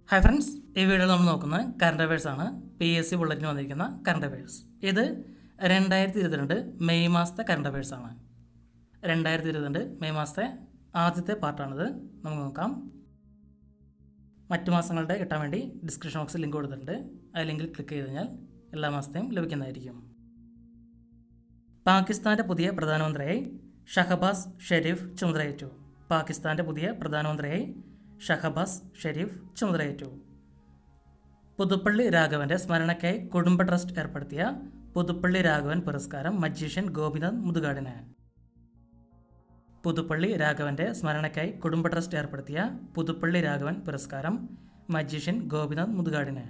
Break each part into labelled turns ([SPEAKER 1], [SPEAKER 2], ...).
[SPEAKER 1] hi friends ഈ വീഡിയോയിൽ നമ്മൾ നോക്കുന്നത് കറണ്ട് അഫയേഴ്സ് ആണ് പി എസ് സി ബുള്ളറ്റിന് വന്നിരിക്കുന്ന കറണ്ട് അഫയേഴ്സ് ഇത് രണ്ടായിരത്തി ഇരുപത്തിരണ്ട് മെയ് മാസത്തെ കറണ്ട് അഫയേഴ്സ് ആണ് രണ്ടായിരത്തി ഇരുപത്തിരണ്ട് മെയ് മാസത്തെ ആദ്യത്തെ പാർട്ടാണിത് നമുക്ക് നോക്കാം മറ്റു മാസങ്ങളുടെ കിട്ടാൻ വേണ്ടി ഡിസ്ക്രിപ്ഷൻ ബോക്സിൽ ലിങ്ക് കൊടുത്തിട്ടുണ്ട് ആ ലിങ്കിൽ ക്ലിക്ക് ചെയ്ത് കഴിഞ്ഞാൽ എല്ലാ മാസത്തെയും ലഭിക്കുന്നതായിരിക്കും പാകിസ്ഥാൻ്റെ പുതിയ പ്രധാനമന്ത്രിയായി ഷഹബാസ് ഷെരീഫ് ചുമതലയേറ്റു പാകിസ്ഥാൻ്റെ പുതിയ പ്രധാനമന്ത്രിയായി ഷഹബാസ് ഷെരീഫ് ചുമതലയേറ്റു പുതുപ്പള്ളി രാഘവന്റെ സ്മരണയ്ക്കായി കുടുംബ ട്രസ്റ്റ് ഏർപ്പെടുത്തിയ പുതുപ്പള്ളി രാഘവൻ പുരസ്കാരം മജീഷ്യൻ ഗോപിനാഥ് മുതുകാടിന് പുതുപ്പള്ളി രാഘവന്റെ സ്മരണയ്ക്കായി കുടുംബ ട്രസ്റ്റ് ഏർപ്പെടുത്തിയ പുതുപ്പള്ളി രാഘവൻ പുരസ്കാരം മജീഷ്യൻ ഗോപിനാഥ് മുതുകാടിന്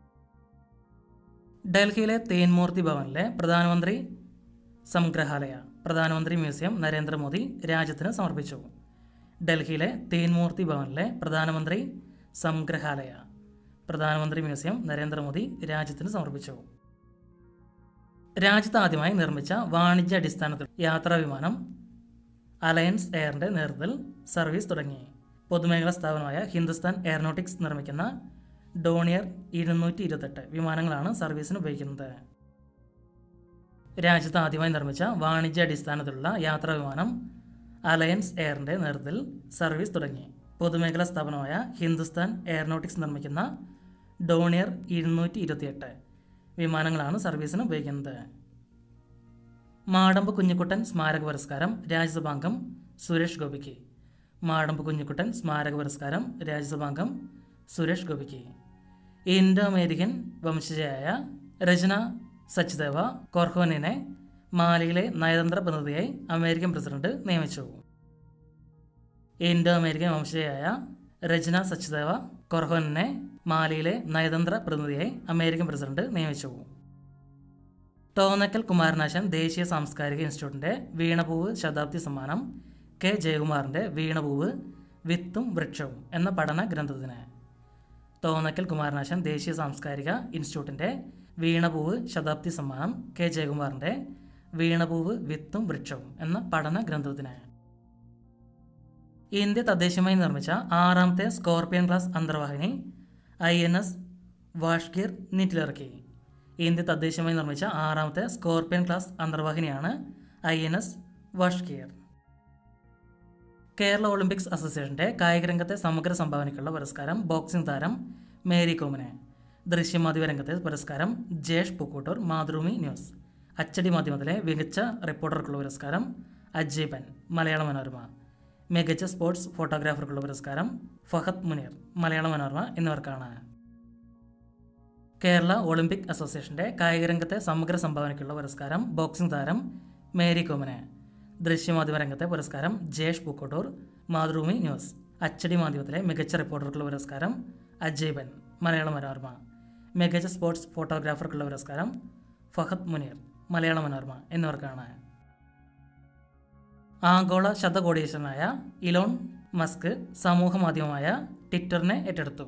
[SPEAKER 1] ഡൽഹിയിലെ തേൻമൂർത്തി ഭവനിലെ പ്രധാനമന്ത്രി സംഗ്രഹാലയ പ്രധാനമന്ത്രി മ്യൂസിയം നരേന്ദ്രമോദി രാജ്യത്തിന് സമർപ്പിച്ചു ഡൽഹിയിലെ തേൻമൂർത്തി ഭവനിലെ പ്രധാനമന്ത്രി സംഗ്രഹാലയ പ്രധാനമന്ത്രി മ്യൂസിയം നരേന്ദ്രമോദി രാജ്യത്തിന് സമർപ്പിച്ചു രാജ്യത്ത് ആദ്യമായി നിർമ്മിച്ച വാണിജ്യ അടിസ്ഥാനത്തിൽ യാത്രാ വിമാനം അലയൻസ് എയറിന്റെ നേതൃത്വത്തിൽ സർവീസ് തുടങ്ങി പൊതുമേഖലാ സ്ഥാപനമായ ഹിന്ദുസ്ഥാൻ എയറോനോട്ടിക്സ് നിർമ്മിക്കുന്ന ഡോണിയർ ഇരുന്നൂറ്റി ഇരുപത്തെട്ട് വിമാനങ്ങളാണ് സർവീസിന് ഉപയോഗിക്കുന്നത് രാജ്യത്ത് ആദ്യമായി നിർമ്മിച്ച വാണിജ്യ അടിസ്ഥാനത്തിലുള്ള യാത്രാ വിമാനം അലയൻസ് എയറിന്റെ നേതൃത്വത്തിൽ സർവീസ് തുടങ്ങി പൊതുമേഖലാ സ്ഥാപനമായ ഹിന്ദുസ്ഥാൻ എയറോനോട്ടിക്സ് നിർമ്മിക്കുന്ന ഡോണിയർ ഇരുന്നൂറ്റി ഇരുപത്തിയെട്ട് വിമാനങ്ങളാണ് സർവീസിന് ഉപയോഗിക്കുന്നത് മാടമ്പ് കുഞ്ഞിക്കുട്ടൻ സ്മാരക പുരസ്കാരം രാജ്യസഭാംഗം സുരേഷ് ഗോപിക്ക് മാടമ്പ് കുഞ്ഞിക്കുട്ടൻ സ്മാരക പുരസ്കാരം രാജ്യസഭാംഗം സുരേഷ് ഗോപിക്ക് ഇൻഡോ അമേരിക്കൻ വംശജയായ രചന സച്ദേവ കോർഹോനിനെ മാലിയിലെ നയതന്ത്ര പ്രതിനിധിയായി അമേരിക്കൻ പ്രസിഡന്റ് നിയമിച്ചു ഇൻഡോ അമേരിക്കൻ വംശജയായ രചന സച്ദേവ കൊർഹോനിനെ മാലിയിലെ നയതന്ത്ര പ്രതിനിധിയായി അമേരിക്കൻ പ്രസിഡന്റ് നിയമിച്ചു തോന്നക്കൽ കുമാരനാശൻ ദേശീയ സാംസ്കാരിക ഇൻസ്റ്റിറ്റ്യൂട്ടിന്റെ വീണപൂവ് ശതാബ്ദി സമ്മാനം കെ ജയകുമാറിന്റെ വീണപൂവ് വിത്തും വൃക്ഷവും എന്ന പഠന ഗ്രന്ഥത്തിന് തോന്നക്കൽ കുമാരനാശൻ ദേശീയ സാംസ്കാരിക ഇൻസ്റ്റിറ്റ്യൂട്ടിന്റെ വീണപൂവ് ശതാബ്ദി സമ്മാനം കെ ജയകുമാറിന്റെ വീണപൂവ് വിത്തും വൃക്ഷവും എന്ന പഠന ഗ്രന്ഥത്തിന് ഇന്ത്യ തദ്ദേശീയമായി നിർമ്മിച്ച ആറാമത്തെ സ്കോർപ്പിയൻ ക്ലാസ് അന്തർവാഹിനി ഐ എൻ എസ് വാഷ്ഗീർ നീറ്റിലിറക്കി ഇന്ത്യ തദ്ദേശീയമായി നിർമ്മിച്ച ആറാമത്തെ സ്കോർപ്പിയൻ ക്ലാസ് അന്തർവാഹിനിയാണ് ഐ എൻ എസ് വാഷ്ഗീർ കേരള ഒളിമ്പിക്സ് അസോസിയേഷന്റെ കായികരംഗത്തെ സമഗ്ര സംഭാവനയ്ക്കുള്ള പുരസ്കാരം ബോക്സിംഗ് താരം മേരി കോമിന് ദൃശ്യമാധ്യമ രംഗത്തെ പുരസ്കാരം ജേഷ് പൂക്കൂട്ടൂർ മാതൃഭൂമി ന്യൂസ് അച്ചടി മാധ്യമത്തിലെ മികച്ച റിപ്പോർട്ടർക്കുള്ള പുരസ്കാരം അജീബൻ മലയാള മനോരമ മികച്ച സ്പോർട്സ് ഫോട്ടോഗ്രാഫർക്കുള്ള പുരസ്കാരം ഫഹദ് മുനീർ മലയാള മനോരമ എന്നിവർക്കാണ് കേരള ഒളിമ്പിക് അസോസിയേഷന്റെ കായികരംഗത്തെ സമഗ്ര സംഭാവനയ്ക്കുള്ള പുരസ്കാരം ബോക്സിംഗ് താരം മേരി കോമിന് ദൃശ്യമാധ്യമ രംഗത്തെ പുരസ്കാരം ജേഷ് പൂക്കോട്ടൂർ മാതൃഭൂമി ന്യൂസ് അച്ചടി മാധ്യമത്തിലെ മികച്ച റിപ്പോർട്ടർക്കുള്ള പുരസ്കാരം അജീബൻ മലയാള മനോരമ മികച്ച സ്പോർട്സ് ഫോട്ടോഗ്രാഫർക്കുള്ള പുരസ്കാരം ഫഹദ് മുനീർ മലയാള മനോരമ എന്നിവർക്കാണ് ആഗോള ശതകോടീശ്വരനായ ഇലോൺ മസ്ക് സമൂഹ മാധ്യമമായ ട്വിറ്ററിനെ ഏറ്റെടുത്തു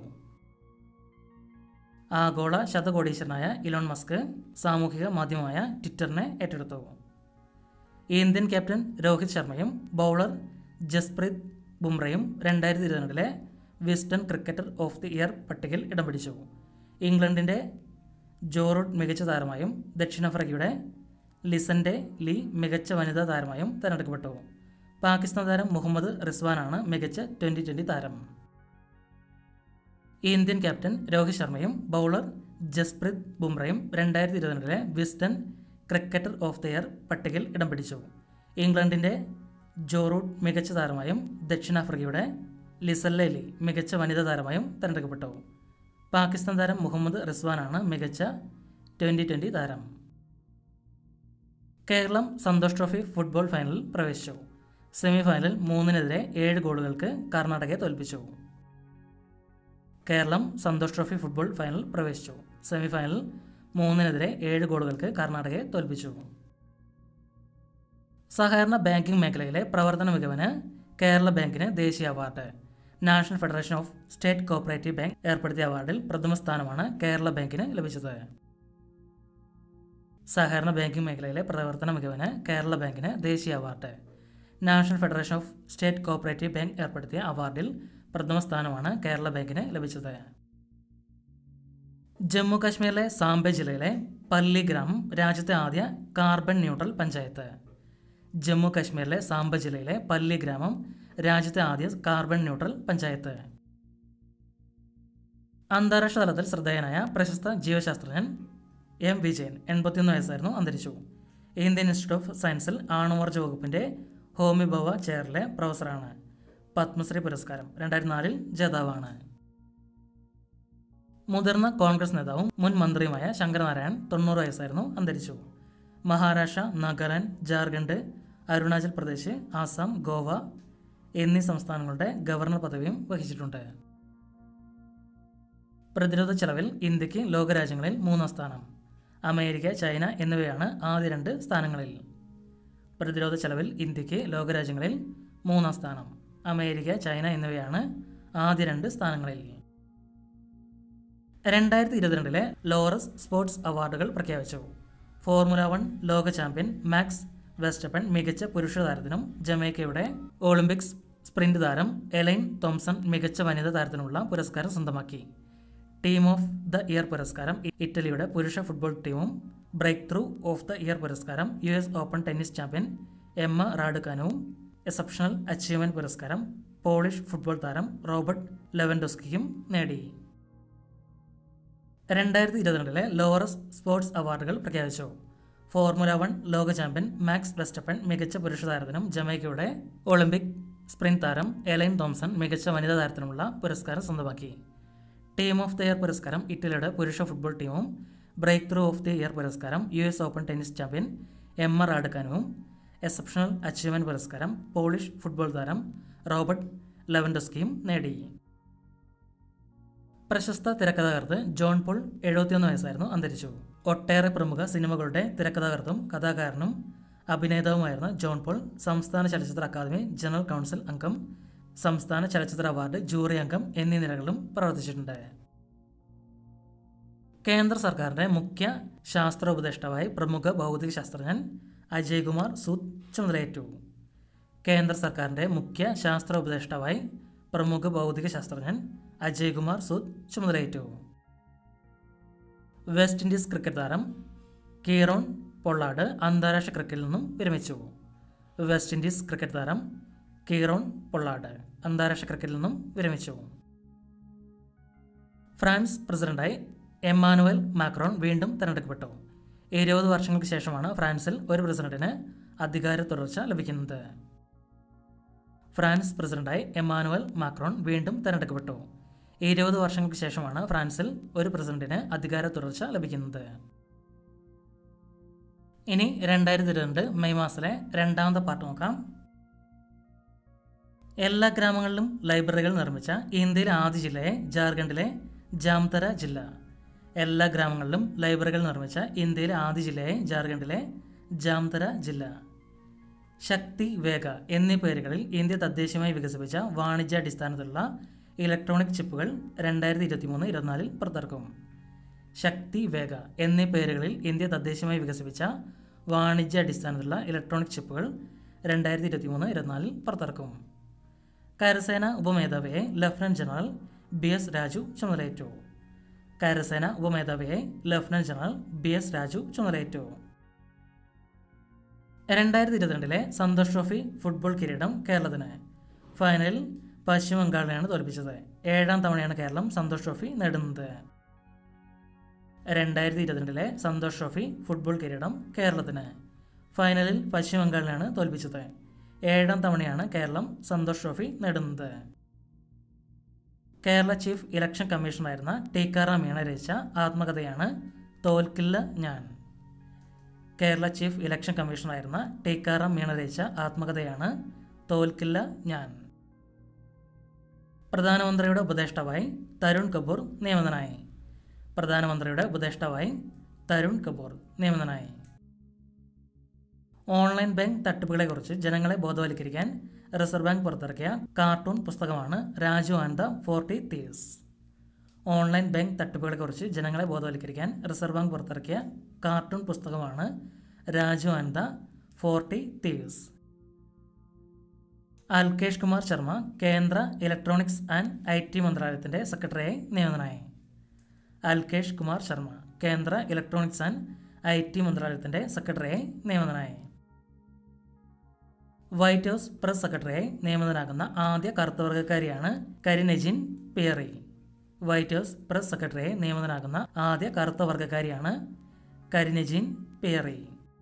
[SPEAKER 1] ആഗോള ശതകോടീശ്വരനായ ഇലോൺ മസ്ക് സാമൂഹിക മാധ്യമമായ ട്വിറ്ററിനെ ഏറ്റെടുത്തു ഇന്ത്യൻ ക്യാപ്റ്റൻ രോഹിത് ശർമ്മയും ബൗളർ ജസ്പ്രീത് ബുംറയും രണ്ടായിരത്തി ഇരുപത്തിരണ്ടിലെ Wisden cricketer of the year പട്ടികയിൽ ഇടം പിടിച്ചു ഇംഗ്ലണ്ടിൻ്റെ ജോറൂട്ട് മികച്ച താരമായും ദക്ഷിണാഫ്രിക്കയുടെ ലിസന്റെ ലീ മികച്ച വനിതാ താരമായും തിരഞ്ഞെടുക്കപ്പെട്ടു പാകിസ്ഥാൻ താരം മുഹമ്മദ് റിസ്വാനാണ് മികച്ച ട്വൻ്റി ട്വൻ്റി താരം ഇന്ത്യൻ ക്യാപ്റ്റൻ രോഹിത് ശർമ്മയും ബൗളർ ജസ്പ്രീത് ബുംറയും രണ്ടായിരത്തി ഇരുപത്തിരണ്ടിലെ Wisden cricketer of the year പട്ടികയിൽ ഇടം പിടിച്ചു ഇംഗ്ലണ്ടിൻ്റെ ജോറൂട്ട് മികച്ച താരമായും ദക്ഷിണാഫ്രിക്കയുടെ ലിസല്ലെ ലീ മികച്ച വനിതാ താരമായും തിരഞ്ഞെടുക്കപ്പെട്ടു പാകിസ്ഥാൻ താരം മുഹമ്മദ് റിസ്വാനാണ് മികച്ച ട്വൻ്റി ട്വൻ്റി താരം കേരളം സന്തോഷ് ട്രോഫി ഫുട്ബോൾ ഫൈനലിൽ പ്രവേശിച്ചു സെമി ഫൈനലിൽ മൂന്നിനെതിരെ ഏഴ് ഗോളുകൾക്ക് കർണാടകയെ തോൽപ്പിച്ചു കേരളം സന്തോഷ് ട്രോഫി ഫുട്ബോൾ ഫൈനൽ പ്രവേശിച്ചു സെമി ഫൈനലിൽ മൂന്നിനെതിരെ ഏഴ് ഗോളുകൾക്ക് കർണാടകയെ തോൽപ്പിച്ചു സഹകരണ ബാങ്കിംഗ് മേഖലയിലെ പ്രവർത്തന മികവിന് കേരള ബാങ്കിന് ദേശീയ award national federation of state cooperative bank ഏർപ്പെടുത്തിയ അവാർഡിൽ പ്രഥമ സ്ഥാനമാണ് കേരള ബാങ്കിന് ലഭിച്ചത് സഹകരണ ബാങ്കിംഗ് മേഖലയിലെ പ്രവർത്തന മികവിന് കേരള ബാങ്കിന് ദേശീയ award national federation of state cooperative bank ഏർപ്പെടുത്തിയ അവാർഡിൽ പ്രഥമ സ്ഥാനമാണ് കേരള ബാങ്കിന് ലഭിച്ചത് ജമ്മു കാശ്മീരിലെ സാംബെ ജില്ലയിലെ പല്ലി ഗ്രാമം രാജ്യത്തെ ആദ്യ കാർബൺ ന്യൂട്രൽ പഞ്ചായത്ത് ജമ്മു കാശ്മീരിലെ സാംബ ജില്ലയിലെ പല്ലി ഗ്രാമം രാജ്യത്തെ ആദ്യ കാർബൺ ന്യൂട്രൽ പഞ്ചായത്ത് അന്താരാഷ്ട്ര തലത്തിൽ ശ്രദ്ധേയനായ പ്രശസ്ത ജീവശാസ്ത്രജ്ഞൻ എം വിജയൻ എൺപത്തിയൊന്ന് വയസ്സായിരുന്നു അന്തരിച്ചു ഇന്ത്യൻ ഇൻസ്റ്റിറ്റ്യൂട്ട് ഓഫ് സയൻസിൽ ആണവോർജ്ജ വകുപ്പിൻ്റെ ഹോമിബവ ചെയറിലെ പ്രൊഫസറാണ് പത്മശ്രീ പുരസ്കാരം രണ്ടായിരത്തി നാലിൽ ജേതാവാണ് മുതിർന്ന കോൺഗ്രസ് നേതാവും മുൻ മന്ത്രിയുമായ ശങ്കരനാരായൺ തൊണ്ണൂറ് വയസ്സായിരുന്നു അന്തരിച്ചു മഹാരാഷ്ട്ര നാഗാലാൻഡ് ജാർഖണ്ഡ് അരുണാചൽ പ്രദേശ് ആസാം ഗോവ എന്നീ സംസ്ഥാനങ്ങളുടെ ഗവർണർ പദവിയും വഹിച്ചിട്ടുണ്ട് പ്രതിരോധ ചെലവിൽ ഇന്ത്യക്ക് ലോകരാജ്യങ്ങളിൽ മൂന്നാം സ്ഥാനം അമേരിക്ക ചൈന എന്നിവയാണ് ആദ്യ രണ്ട് സ്ഥാനങ്ങളിൽ പ്രതിരോധ ചെലവിൽ ഇന്ത്യക്ക് ലോകരാജ്യങ്ങളിൽ മൂന്നാം സ്ഥാനം അമേരിക്ക ചൈന എന്നിവയാണ് ആദ്യ രണ്ട് സ്ഥാനങ്ങളിൽ രണ്ടായിരത്തി ഇരുപത്തിരണ്ടിലെ ലോറസ് സ്പോർട്സ് അവാർഡുകൾ പ്രഖ്യാപിച്ചു ഫോർമുല വൺ ലോക ചാമ്പ്യൻ മാക്സ് വെസ്റ്റപ്പൻ മികച്ച പുരുഷ താരത്തിനും ജമൈക്കയുടെ ഒളിമ്പിക്സ് സ്പ്രിന്റ് താരം എലൈൻ തോംസൺ മികച്ച വനിതാ താരത്തിനുള്ള പുരസ്കാരം സ്വന്തമാക്കി ടീം ഓഫ് ദ ഇയർ പുരസ്കാരം ഇറ്റലിയുടെ പുരുഷ ഫുട്ബോൾ ടീമും break through of the year പുരസ്കാരം U S open tennis champion Emma റാഡുക്കാനുവും എക്സെപ്ഷണൽ അച്ചീവ്മെന്റ് പുരസ്കാരം പോളിഷ് ഫുട്ബോൾ താരം റോബർട്ട് ലെവൻഡോസ്കിയും നേടി രണ്ടായിരത്തി ഇരുപത്തിരണ്ടിലെ ലോറസ് സ്പോർട്സ് അവാർഡുകൾ പ്രഖ്യാപിച്ചു ഫോർമുല വൺ ലോക ചാമ്പ്യൻ മാക്സ് വെസ്റ്റപ്പൻ മികച്ച പുരുഷ താരത്തിനും ജമൈക്കയുടെ ഒളിമ്പിക് സ്പ്രിന്റ് താരം എലൈൻ തോംസൺ മികച്ച വനിതാ താരത്തിനുമുള്ള പുരസ്കാരം സ്വന്തമാക്കി ടീം ഓഫ് ദ ഇയർ പുരസ്കാരം ഇറ്റലിയുടെ പുരുഷ ഫുട്ബോൾ ടീമും break through of the year പുരസ്കാരം U S open tennis champion Emma റാഡുക്കാനുവും എക്സെപ്ഷണൽ അച്ചീവ്മെന്റ് പുരസ്കാരം പോളിഷ് ഫുട്ബോൾ താരം റോബർട്ട് ലെവൻഡസ്കിയും നേടി പ്രശസ്ത തിരക്കഥാകൃത്ത് ജോൺ പോൾ എഴുപത്തിയൊന്ന് വയസ്സായിരുന്നു അന്തരിച്ചു ഒട്ടേറെ പ്രമുഖ സിനിമകളുടെ തിരക്കഥാകൃത്തും കഥാകാരനും അഭിനേതാവുമായിരുന്ന ജോൺ പോൾ സംസ്ഥാന ചലച്ചിത്ര അക്കാദമി ജനറൽ കൗൺസിൽ അംഗം സംസ്ഥാന ചലച്ചിത്ര അവാർഡ് ജൂറി അംഗം എന്നീ നിലകളിലും പ്രവർത്തിച്ചിട്ടുണ്ട് കേന്ദ്ര സർക്കാരിന്റെ മുഖ്യ ശാസ്ത്ര ഉപദേഷ്ടാവായി പ്രമുഖ ഭൗതിക ശാസ്ത്രജ്ഞൻ അജയ് കുമാർ സൂദ് ചുമതലയേറ്റു കേന്ദ്ര സർക്കാരിന്റെ മുഖ്യ ശാസ്ത്ര ഉപദേഷ്ടാവായി പ്രമുഖ ഭൗതിക ശാസ്ത്രജ്ഞൻ അജയ് കുമാർ സൂദ് ചുമതലയേറ്റു വെസ്റ്റ് ഇൻഡീസ് ക്രിക്കറ്റ് താരം കീറോൺ പൊള്ളാഡ് അന്താരാഷ്ട്ര ക്രിക്കറ്റിൽ നിന്നും വിരമിച്ചു വെസ്റ്റ് ഇൻഡീസ് ക്രിക്കറ്റ് താരം കീറോൺ പൊള്ളാഡ് അന്താരാഷ്ട്ര ക്രിക്കറ്റിൽ നിന്നും വിരമിച്ചു ഫ്രാൻസ് പ്രസിഡന്റായി എമ്മാനുവൽ മാക്രോൺ വീണ്ടും തെരഞ്ഞെടുക്കപ്പെട്ടു ഇരുപത് വർഷങ്ങൾക്ക് ശേഷമാണ് ഫ്രാൻസിൽ ഒരു പ്രസിഡന്റിന് അധികാര തുടർച്ച ലഭിക്കുന്നത് ഫ്രാൻസ് പ്രസിഡന്റായി എമ്മാനുവൽ മാക്രോൺ വീണ്ടും തെരഞ്ഞെടുക്കപ്പെട്ടു ഇരുപത് വർഷങ്ങൾക്ക് ശേഷമാണ് ഫ്രാൻസിൽ ഒരു പ്രസിഡന്റിന് അധികാര തുടർച്ച ലഭിക്കുന്നത് ഇനി രണ്ടായിരത്തി ഇരുപത്തിരണ്ട് മെയ് മാസത്തിലെ രണ്ടാമത്തെ പാർട്ട് നോക്കാം എല്ലാ ഗ്രാമങ്ങളിലും ലൈബ്രറികൾ നിർമ്മിച്ച ഇന്ത്യയിലെ ആദ്യ ജില്ലയെ ജാർഖണ്ഡിലെ ജാംതര ജില്ല എല്ലാ ഗ്രാമങ്ങളിലും ലൈബ്രറികൾ നിർമ്മിച്ച ഇന്ത്യയിലെ ആദ്യ ജില്ലയെ ജാർഖണ്ഡിലെ ജാംതര ജില്ല ശക്തി വേഗ എന്നീ പേരുകളിൽ ഇന്ത്യ തദ്ദേശീയമായി വികസിപ്പിച്ച വാണിജ്യാടിസ്ഥാനത്തിലുള്ള ഇലക്ട്രോണിക് ചിപ്പുകൾ രണ്ടായിരത്തി ഇരുപത്തി മൂന്ന് ഇരുപത്തിനാലിൽ പുറത്തിറക്കും ശക്തി വേഗ എന്നീ പേരുകളിൽ ഇന്ത്യ തദ്ദേശീയമായി വികസിപ്പിച്ച വാണിജ്യാടിസ്ഥാനത്തിലുള്ള ഇലക്ട്രോണിക് ചിപ്പുകൾ രണ്ടായിരത്തി ഇരുപത്തി മൂന്ന് ഇരുപത്തിനാലിൽ പുറത്തിറക്കും കരസേന ഉപമേധാവിയെ lieutenant general B S Raju ചുമതലയേറ്റു കരസേന ഉപമേധാവിയെ lieutenant general B S Raju ചുമതലയേറ്റു രണ്ടായിരത്തി ഇരുപത്തിരണ്ടിലെ സന്തോഷ് ട്രോഫി ഫുട്ബോൾ കിരീടം കേരളത്തിന് ഫൈനലിൽ പശ്ചിമ ബംഗാളിനെയാണ് തോൽപ്പിച്ചത് ഏഴാം തവണയാണ് കേരളം സന്തോഷ് ട്രോഫി നേടുന്നത് രണ്ടായിരത്തി ഇരുപത്തിരണ്ടിലെ സന്തോഷ് ട്രോഫി ഫുട്ബോൾ കിരീടം കേരളത്തിന് ഫൈനലിൽ പശ്ചിമ ബംഗാളിനെയാണ് തോൽപ്പിച്ചത് ഏഴാം തവണയാണ് കേരളം സന്തോഷ് ട്രോഫി നേടുന്നത് കേരള ചീഫ് ഇലക്ഷൻ കമ്മീഷണറായിരുന്ന ടീക്കാറാം മീണ രചിച്ച ആത്മകഥയാണ് തോൽക്കില്ല ഞാൻ കേരള ചീഫ് ഇലക്ഷൻ കമ്മീഷണറായിരുന്ന ടീക്കാറാം മീണ രചിച്ച ആത്മകഥയാണ് തോൽക്കില്ല ഞാൻ പ്രധാനമന്ത്രിയുടെ ഉപദേഷ്ടാവായി തരുൺ കപൂർ നിയമിതനായി പ്രധാനമന്ത്രിയുടെ ഉപദേഷ്ടാവായി തരുൺ കപൂർ നിയമിതനായി ഓൺലൈൻ ബാങ്ക് തട്ടിപ്പുകളെക്കുറിച്ച് ജനങ്ങളെ ബോധവൽക്കരിക്കാൻ റിസർവ് ബാങ്ക് പുറത്തിറക്കിയ കാർട്ടൂൺ പുസ്തകമാണ് Raju and the forty thieves online bank തട്ടിപ്പുകളെക്കുറിച്ച് ജനങ്ങളെ ബോധവൽക്കരിക്കാൻ റിസർവ് ബാങ്ക് പുറത്തിറക്കിയ കാർട്ടൂൺ പുസ്തകമാണ് Raju and the forty thieves Alkesh Kumar Sharma കേന്ദ്ര ഇലക്ട്രോണിക്സ് ആൻഡ് ഐ ടി മന്ത്രാലയത്തിൻ്റെ സെക്രട്ടറിയായി നിയമിതനായി അൽകേഷ് കുമാർ ശർമ്മ കേന്ദ്ര ഇലക്ട്രോണിക്സ് ആൻഡ് ഐ ടി മന്ത്രാലയത്തിൻ്റെ സെക്രട്ടറിയായി നിയമിതനായി വൈറ്റ് ഹൗസ് പ്രസ് സെക്രട്ടറിയായി നിയമിതനാകുന്ന ആദ്യ കറുത്തവർഗക്കാരിയാണ് Karine Jean Pierre white house press സെക്രട്ടറിയായി നിയമിതനാകുന്ന ആദ്യ കറുത്തവർഗക്കാരിയാണ് കരിനെജിൻ പിയറി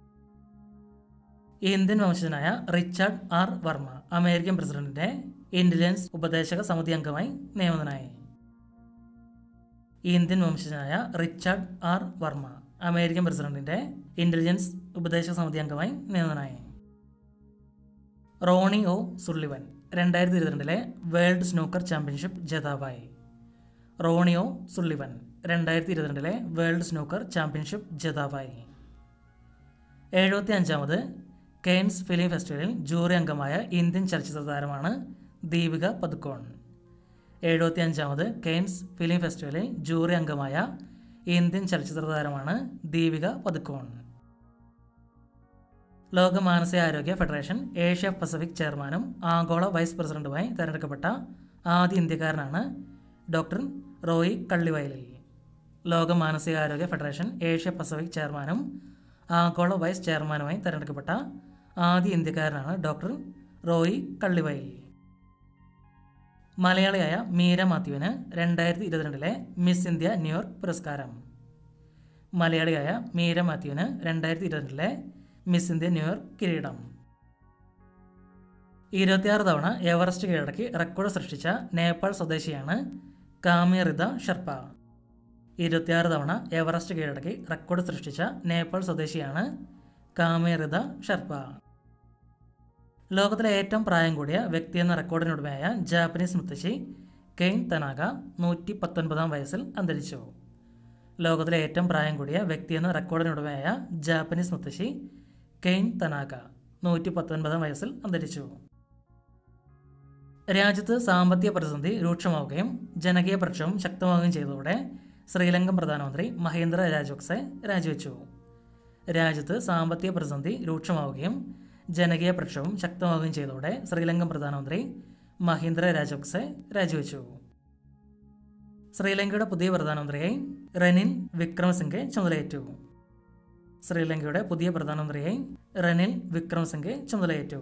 [SPEAKER 1] ഇന്ത്യൻ വംശജനായ റിച്ചാർഡ് ആർ വർമ്മ അമേരിക്കൻ പ്രസിഡന്റിന്റെ ഇന്റലിജൻസ് ഉപദേശക സമിതി അംഗമായി നിയമിതനായി ഇന്ത്യൻ വംശജനായ റിച്ചാർഡ് ആർ വർമ്മ അമേരിക്കൻ പ്രസിഡന്റിന്റെ ഇന്റലിജൻസ് ഉപദേശക സമിതി അംഗമായി നിയമിതനായി റോണി ഒ സുള്ളിവൻ രണ്ടായിരത്തി ഇരുപത്തിരണ്ടിലെ വേൾഡ് സ്നൂക്കർ ചാമ്പ്യൻഷിപ്പ് ജേതാവായി റോണി ഒ സുള്ളിവൻ രണ്ടായിരത്തി ഇരുപത്തിരണ്ടിലെ വേൾഡ് സ്നൂക്കർ ചാമ്പ്യൻഷിപ്പ് ജേതാവായി എഴുപത്തി അഞ്ചാമത് കെയ്ൻസ് ഫിലിം ഫെസ്റ്റിവലിൽ ജൂറി അംഗമായ ഇന്ത്യൻ ചലച്ചിത്ര താരമാണ് ദീപിക പതുക്കോൺ എഴുപത്തി അഞ്ചാമത് കെയ്ൻസ് ഫിലിം ഫെസ്റ്റിവലിൽ ജൂറി അംഗമായ ഇന്ത്യൻ ചലച്ചിത്ര താരമാണ് ദീപിക പതുക്കോൺ ലോക മാനസികാരോഗ്യ ഫെഡറേഷൻ ഏഷ്യ പസഫിക് ചെയർമാനും ആഗോള വൈസ് പ്രസിഡന്റുമായി തെരഞ്ഞെടുക്കപ്പെട്ട ആദ്യ ഇന്ത്യക്കാരനാണ് ഡോക്ടർ റോയി കള്ളിവയലിൽ ലോക മാനസികാരോഗ്യ ഫെഡറേഷൻ ഏഷ്യ പസഫിക് ചെയർമാനും ആഗോള വൈസ് ചെയർമാനുമായി തെരഞ്ഞെടുക്കപ്പെട്ട ആദ്യ ഇന്ത്യക്കാരനാണ് ഡോക്ടർ റോയി കള്ളിവയൽ മലയാളിയായ മീര മാത്യുവിന് രണ്ടായിരത്തി ഇരുപത്തിരണ്ടിലെ മിസ് ഇന്ത്യ ന്യൂയോർക്ക് പുരസ്കാരം മലയാളിയായ മീര മാത്യുവിന് രണ്ടായിരത്തി ഇരുപത്തിരണ്ടിലെ മിസ് ഇന്ത്യ ന്യൂയോർക്ക് കിരീടം ഇരുപത്തിയാറ് തവണ എവറസ്റ്റ് കീഴടക്കി റെക്കോർഡ് സൃഷ്ടിച്ച നേപ്പാൾ സ്വദേശിയാണ് കാമിറിത ഷെർപ്പ ഇരുപത്തിയാറ് തവണ എവറസ്റ്റ് കീഴടക്കി റെക്കോർഡ് സൃഷ്ടിച്ച നേപ്പാൾ സ്വദേശിയാണ് കാമിറിത ഷെർപ്പ ലോകത്തിലെ ഏറ്റവും പ്രായം കൂടിയ വ്യക്തി എന്ന റെക്കോർഡിനുടമയായ ജാപ്പനീസ് മുത്തശ്ശി കെയ്ൻ തനാഗ നൂറ്റി പത്തൊൻപതാം വയസ്സിൽ അന്തരിച്ചു ലോകത്തിലെ ഏറ്റവും പ്രായം കൂടിയ വ്യക്തി എന്ന റെക്കോർഡിനുടമയായ ജാപ്പനീസ് മുത്തശ്ശി കെയ്ൻ തനാഗ നൂറ്റി പത്തൊൻപതാം വയസ്സിൽ അന്തരിച്ചു രാജ്യത്ത് സാമ്പത്തിക പ്രതിസന്ധി രൂക്ഷമാവുകയും ജനകീയ പ്രക്ഷോഭം ശക്തമാവുകയും ചെയ്തതോടെ ശ്രീലങ്കൻ പ്രധാനമന്ത്രി മഹേന്ദ്ര രാജപക്സെ രാജിവെച്ചു രാജ്യത്ത് സാമ്പത്തിക പ്രതിസന്ധി രൂക്ഷമാവുകയും ജനകീയ പ്രക്ഷോഭം ശക്തമാവുകയും ചെയ്തതോടെ ശ്രീലങ്കൻ പ്രധാനമന്ത്രി മഹീന്ദ്ര രാജപക്സെ രാജിവെച്ചു ശ്രീലങ്കയുടെ പുതിയ പ്രധാനമന്ത്രിയായി റെനിൽ വിക്രമസിംഗെ ചുമതലയേറ്റു ശ്രീലങ്കയുടെ പുതിയ പ്രധാനമന്ത്രിയായി റെനിൽ വിക്രമസിംഗെ ചുമതലയേറ്റു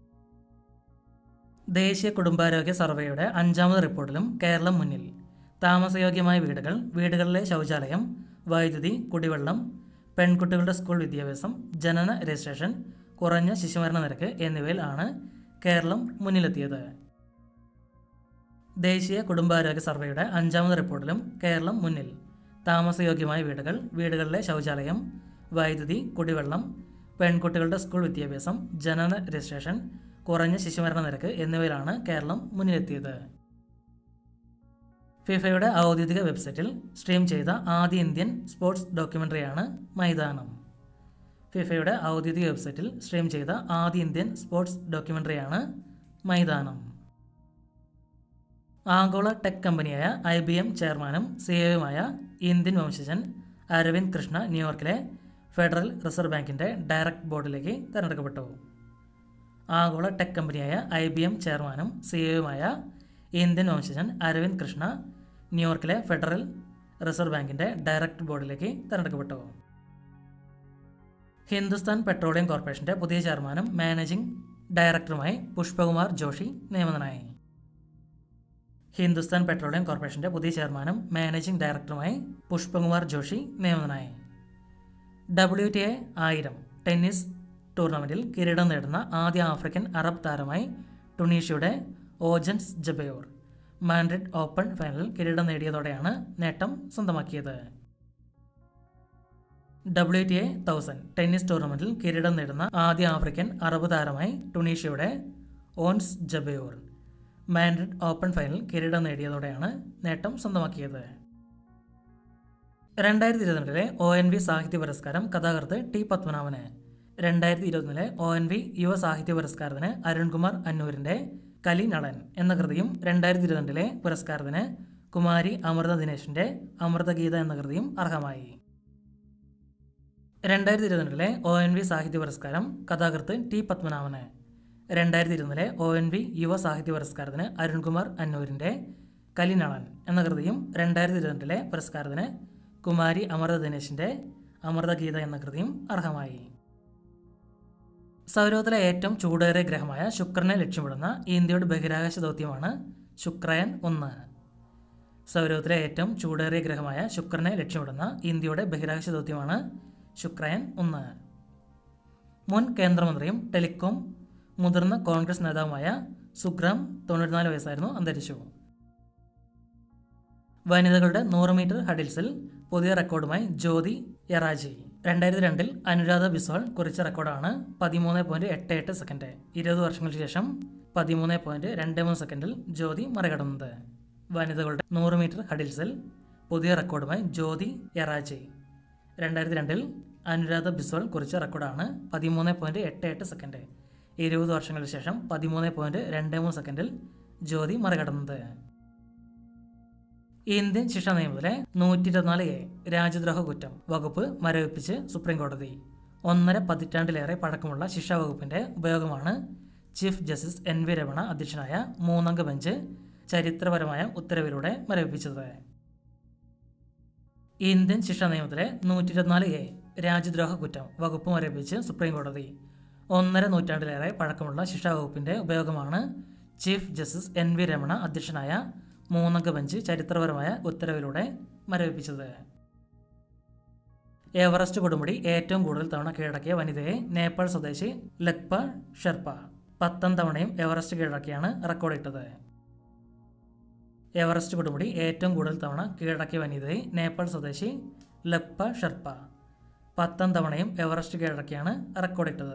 [SPEAKER 1] ദേശീയ കുടുംബാരോഗ്യ സർവേയുടെ അഞ്ചാമത് റിപ്പോർട്ടിലും കേരളം മുന്നിൽ താമസയോഗ്യമായ വീടുകൾ വീടുകളിലെ ശൗചാലയം വൈദ്യുതി കുടിവെള്ളം പെൺകുട്ടികളുടെ സ്കൂൾ വിദ്യാഭ്യാസം ജനന രജിസ്ട്രേഷൻ കുറഞ്ഞ ശിശുമരണ നിരക്ക് എന്നിവയിൽ ആണ് കേരളം മുന്നിലെത്തിയത് ദേശീയ കുടുംബാരോഗ്യ സർവേയുടെ അഞ്ചാമത് റിപ്പോർട്ടിലും കേരളം മുന്നിൽ താമസയോഗ്യമായ വീടുകൾ വീടുകളിലെ ശൗചാലയം വൈദ്യുതി കുടിവെള്ളം പെൺകുട്ടികളുടെ സ്കൂൾ വിദ്യാഭ്യാസം ജനന രജിസ്ട്രേഷൻ കുറഞ്ഞ ശിശുമരണ നിരക്ക് എന്നിവയിലാണ് കേരളം മുന്നിലെത്തിയത് ഫിഫയുടെ ഔദ്യോഗിക വെബ്സൈറ്റിൽ സ്ട്രീം ചെയ്ത ആദ്യ ഇന്ത്യൻ സ്പോർട്സ് ഡോക്യുമെൻ്ററിയാണ് മൈതാനം ഫിഫയുടെ ഔദ്യോഗിക വെബ്സൈറ്റിൽ സ്ട്രീം ചെയ്ത ആദ്യ ഇന്ത്യൻ സ്പോർട്സ് ഡോക്യുമെൻ്ററിയാണ് മൈതാനം ആഗോള ടെക് കമ്പനിയായ ഐ ബി എം ചെയർമാനും സിഇഒയുമായ ഇന്ത്യൻ വംശജൻ അരവിന്ദ് കൃഷ്ണ ന്യൂയോർക്കിലെ ഫെഡറൽ റിസർവ് ബാങ്കിൻ്റെ ഡയറക്ട് ബോർഡിലേക്ക് തിരഞ്ഞെടുക്കപ്പെട്ടു ആഗോള ടെക് കമ്പനിയായ ഐ ബി എം ചെയർമാനും സിഇഒയുമായ ഇന്ത്യൻ വംശജൻ അരവിന്ദ് കൃഷ്ണ ന്യൂയോർക്കിലെ ഫെഡറൽ റിസർവ് ബാങ്കിൻ്റെ ഡയറക്ട് ബോർഡിലേക്ക് തിരഞ്ഞെടുക്കപ്പെട്ടു ഹിന്ദുസ്ഥാൻ പെട്രോളിയം കോർപ്പറേഷൻ്റെ പുതിയ ചെയർമാനും മാനേജിംഗ് ഡയറക്ടറുമായി പുഷ്പകുമാർ ജോഷി നിയമനനായി ഹിന്ദുസ്ഥാൻ പെട്രോളിയം കോർപ്പറേഷൻ്റെ പുതിയ ചെയർമാനും മാനേജിംഗ് ഡയറക്ടറുമായി പുഷ്പകുമാർ ജോഷി നിയമനനായി ഡബ്ല്യു ടി എ ആയിരം ടെന്നീസ് ടൂർണമെൻറ്റിൽ കിരീടം നേടുന്ന ആദ്യ ആഫ്രിക്കൻ അറബ് താരമായി ടുണീഷ്യയുടെ ഓജൻസ് ജബയോർ മാൻഡ്രിഡ് ഓപ്പൺ ഫൈനലിൽ കിരീടം നേടിയതോടെയാണ് നേട്ടം സ്വന്തമാക്കിയത് W T A thousand tennis ടൂർണമെൻറ്റിൽ കിരീടം നേടുന്ന ആദ്യ ആഫ്രിക്കൻ അറബ് താരമായി ടുണീഷ്യയുടെ Ons Jabeur Madrid open final കിരീടം നേടിയതോടെയാണ് നേട്ടം സ്വന്തമാക്കിയത് രണ്ടായിരത്തി ഇരുപത്തിരണ്ടിലെ ഒ എൻ വി സാഹിത്യ പുരസ്കാരം കഥാകൃത്ത് ടി പത്മനാഭന് രണ്ടായിരത്തി ഇരുപത്തിലെ ഒ എൻ വി യുവ സാഹിത്യ പുരസ്കാരത്തിന് അരുൺകുമാർ അന്നൂരിൻ്റെ കലി നളൻ എന്ന കൃതിയും രണ്ടായിരത്തി ഇരുപത്തിരണ്ടിലെ പുരസ്കാരത്തിന് കുമാരി അമൃത ദിനേശിൻ്റെ അമൃതഗീത എന്ന കൃതിയും അർഹമായി രണ്ടായിരത്തി ഇരുപത്തിരണ്ടിലെ ഒ എൻ വി സാഹിത്യ പുരസ്കാരം കഥാകൃത്ത് ടി പത്മനാഭന് രണ്ടായിരത്തി ഇരുപതിലെ ഒ എൻ വി യുവ സാഹിത്യ പുരസ്കാരത്തിന് അരുൺകുമാർ അന്നൂരിൻ്റെ കലിനളൻ എന്ന കൃതിയും രണ്ടായിരത്തി ഇരുപത്തിരണ്ടിലെ പുരസ്കാരത്തിന് കുമാരി അമൃത ദിനേശിൻ്റെ അമൃതഗീത എന്ന കൃതിയും അർഹമായി സൗരവത്തിലെ ഏറ്റവും ചൂടേറിയ ഗ്രഹമായ ശുക്രനെ ലക്ഷ്യമിടുന്ന ഇന്ത്യയുടെ ബഹിരാകാശ ദൗത്യമാണ് ശുക്രയൻ ഒന്ന് സൗരവത്തിലെ ഏറ്റവും ചൂടേറിയ ഗ്രഹമായ ശുക്രനെ ലക്ഷ്യമിടുന്ന ഇന്ത്യയുടെ ബഹിരാകാശ ദൗത്യമാണ് ശുക്രയൻ ഒന്ന് മുൻ കേന്ദ്രമന്ത്രിയും ടെലികോം മുതിർന്ന കോൺഗ്രസ് നേതാവുമായ സുഗ്രാം തൊണ്ണൂറ്റിനാല് വയസ്സായിരുന്നു അന്തരിച്ചു വനിതകളുടെ നൂറ് മീറ്റർ ഹഡിൽസിൽ പുതിയ റെക്കോർഡുമായി ജ്യോതി യറാജി രണ്ടായിരത്തി രണ്ടിൽ അനുരാധ ബിസ്വാൾ കുറിച്ച റെക്കോർഡാണ് പതിമൂന്ന് പോയിന്റ് എട്ട് എട്ട് സെക്കൻഡ് ഇരുപത് വർഷങ്ങൾക്ക് ശേഷം പതിമൂന്ന് പോയിന്റ് രണ്ട് മൂന്ന് സെക്കൻഡിൽ ജ്യോതി മറികടന്നത് വനിതകളുടെ നൂറ് മീറ്റർ ഹഡിൽസിൽ പുതിയ റെക്കോർഡുമായി ജ്യോതി യറാജി രണ്ടായിരത്തി രണ്ടിൽ അനുരാധ ബിസ്വാൾ കുറിച്ച റെക്കോർഡാണ് പതിമൂന്ന് പോയിന്റ് എട്ട് എട്ട് സെക്കൻഡ് ഇരുപത് വർഷങ്ങൾക്ക് ശേഷം പതിമൂന്ന് പോയിന്റ് രണ്ട് മൂന്ന് സെക്കൻഡിൽ ജ്യോതി മറികടന്നത് ഇന്ത്യൻ ശിക്ഷാ നിയമത്തിലെ നൂറ്റി ഇരുപത്തിനാല് എ രാജ്യദ്രോഹ കുറ്റം വകുപ്പ് മരവിപ്പിച്ച് സുപ്രീം കോടതി ഒന്നര പതിറ്റാണ്ടിലേറെ പഴക്കമുള്ള ശിക്ഷാ വകുപ്പിന്റെ ഉപയോഗമാണ് chief justice N V Ramana അധ്യക്ഷനായ മൂന്നംഗ ബെഞ്ച് ചരിത്രപരമായ ഉത്തരവിലൂടെ മരവിപ്പിച്ചത് ഇന്ത്യൻ ശിക്ഷാ നിയമത്തിലെ നൂറ്റി ഇരുപത്തിനാല് എ രാജ്യദ്രോഹ കുറ്റം വകുപ്പ് മരവിപ്പിച്ച് സുപ്രീം കോടതി ഒന്നര നൂറ്റാണ്ടിലേറെ പഴക്കമുള്ള ശിക്ഷാ വകുപ്പിന്റെ ഉപയോഗമാണ് chief justice N V Ramana അധ്യക്ഷനായ മൂന്നംഗ ബെഞ്ച് ചരിത്രപരമായ ഉത്തരവിലൂടെ മരവിപ്പിച്ചത് എവറസ്റ്റ് കൊടുമുടി ഏറ്റവും കൂടുതൽ തവണ കീഴടക്കിയ വനിതയെ നേപ്പാൾ സ്വദേശി ലക്പ ഷെർപ്പ പത്താം തവണയും എവറസ്റ്റ് കീഴടക്കിയാണ് റെക്കോർഡിട്ടത് എവറസ്റ്റ് കൊടുമുടി ഏറ്റവും കൂടുതൽ തവണ കീഴടക്കിയ വനിതയെ നേപ്പാൾ സ്വദേശി ലക്പ ഷെർപ്പ പത്താം തവണയും എവറസ്റ്റ് കീഴടക്കിയാണ് റെക്കോർഡിട്ടത്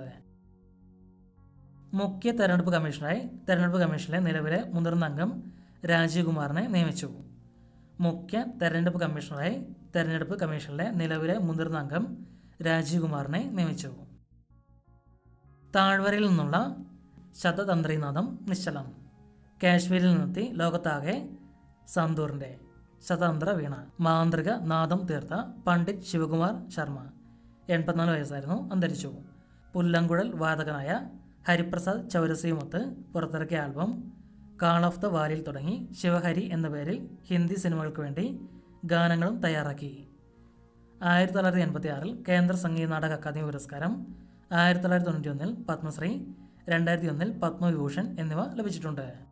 [SPEAKER 1] മുഖ്യ തെരഞ്ഞെടുപ്പ് കമ്മീഷണറായി തെരഞ്ഞെടുപ്പ് കമ്മീഷനിലെ നിലവിലെ മുതിർന്ന അംഗം രാജീവ് കുമാറിനെ നിയമിച്ചു മുഖ്യ തെരഞ്ഞെടുപ്പ് കമ്മീഷണറായി തെരഞ്ഞെടുപ്പ് കമ്മീഷനിലെ നിലവിലെ മുതിർന്ന അംഗം രാജീവ് കുമാറിനെ നിയമിച്ചു താഴ്വരയിൽ നിന്നുള്ള ശതതന്ത്രീനാഥം നിശ്ചലം കാശ്മീരിൽ നിന്നെത്തി ലോകത്താകെ സന്തൂറിൻ്റെ ശതതന്ത്ര വീണ മാന്ത്രിക നാദം തീർത്ത പണ്ഡിറ്റ് ശിവകുമാർ ശർമ്മ എൺപത്തിനാല് വയസ്സായിരുന്നു അന്തരിച്ചു പുല്ലങ്കുഴൽ വാദകനായ ഹരിപ്രസാദ് ചൗരസിയുമൊത്ത് പുറത്തിറക്കിയ album call of the valley തുടങ്ങി ശിവഹരി എന്ന പേരിൽ ഹിന്ദി സിനിമകൾക്ക് വേണ്ടി ഗാനങ്ങളും തയ്യാറാക്കി ആയിരത്തി തൊള്ളായിരത്തി എൺപത്തി ആറിൽ കേന്ദ്ര സംഗീത നാടക അക്കാദമി പുരസ്കാരം ആയിരത്തി തൊള്ളായിരത്തി തൊണ്ണൂറ്റി ഒന്നിൽ പത്മശ്രീ രണ്ടായിരത്തി ഒന്നിൽ പത്മവിഭൂഷൺ എന്നിവ ലഭിച്ചിട്ടുണ്ട്